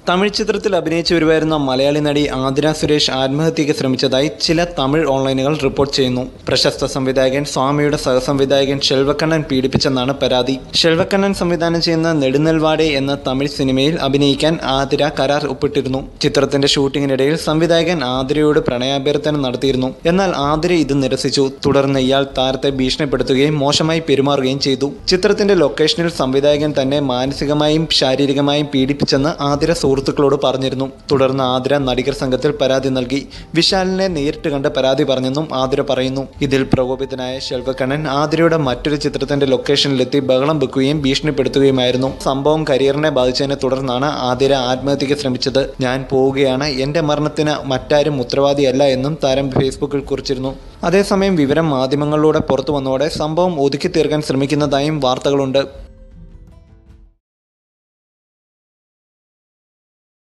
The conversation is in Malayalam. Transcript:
തമിഴ് ചിത്രത്തിൽ അഭിനയിച്ചു വരുമായിരുന്ന മലയാളി നടി ആതിര സുരേഷ് ആത്മഹത്യയ്ക്ക് ശ്രമിച്ചതായി ചില തമിഴ് ഓൺലൈനുകൾ റിപ്പോർട്ട് ചെയ്യുന്നു പ്രശസ്ത സംവിധായകൻ സ്വാമിയുടെ സഹസംവിധായകൻ ഷെൽവക്കണ്ണൻ പീഡിപ്പിച്ചെന്നാണ് പരാതി ഷെൽവക്കണ്ണൻ സംവിധാനം ചെയ്യുന്ന നെടുനെൽവാടെ എന്ന തമിഴ് സിനിമയിൽ അഭിനയിക്കാൻ ആതിര കരാർ ഒപ്പിട്ടിരുന്നു ചിത്രത്തിന്റെ ഷൂട്ടിങ്ങിനിടയിൽ സംവിധായകൻ ആതിരയോട് പ്രണയാഭ്യർത്ഥന നടത്തിയിരുന്നു എന്നാൽ ആതിര ഇത് നിരസിച്ചു തുടർന്ന് ഇയാൾ താരത്തെ ഭീഷണിപ്പെടുത്തുകയും മോശമായി പെരുമാറുകയും ചെയ്തു ചിത്രത്തിന്റെ ലൊക്കേഷനിൽ സംവിധായകൻ തന്നെ മാനസികമായും ശാരീരികമായും പീഡിപ്പിച്ചെന്ന് ആതിര സുഹൃത്തുക്കളോട് പറഞ്ഞിരുന്നു തുടർന്ന് ആതിര നടികർ സംഘത്തിൽ പരാതി നൽകി വിശാലിനെ നേരിട്ട് കണ്ട് പരാതി പറഞ്ഞെന്നും ആതിര പറയുന്നു ഇതിൽ പ്രകോപിതനായ ശെൽവക്കണ്ണൻ ആതിരയുടെ മറ്റൊരു ചിത്രത്തിന്റെ ലൊക്കേഷനിലെത്തി ബഹളം വെക്കുകയും ഭീഷണിപ്പെടുത്തുകയുമായിരുന്നു സംഭവം കരിയറിനെ ബാധിച്ചതിനെ തുടർന്നാണ് ആതിര ആത്മഹത്യയ്ക്ക് ശ്രമിച്ചത് ഞാൻ പോവുകയാണ് എന്റെ മരണത്തിന് മറ്റാരും ഉത്തരവാദിയല്ല എന്നും താരം ഫേസ്ബുക്കിൽ കുറിച്ചിരുന്നു അതേസമയം വിവരം മാധ്യമങ്ങളിലൂടെ പുറത്തു വന്നതോടെ സംഭവം ഒതുക്കി തീർക്കാൻ ശ്രമിക്കുന്നതായും വാർത്തകളുണ്ട്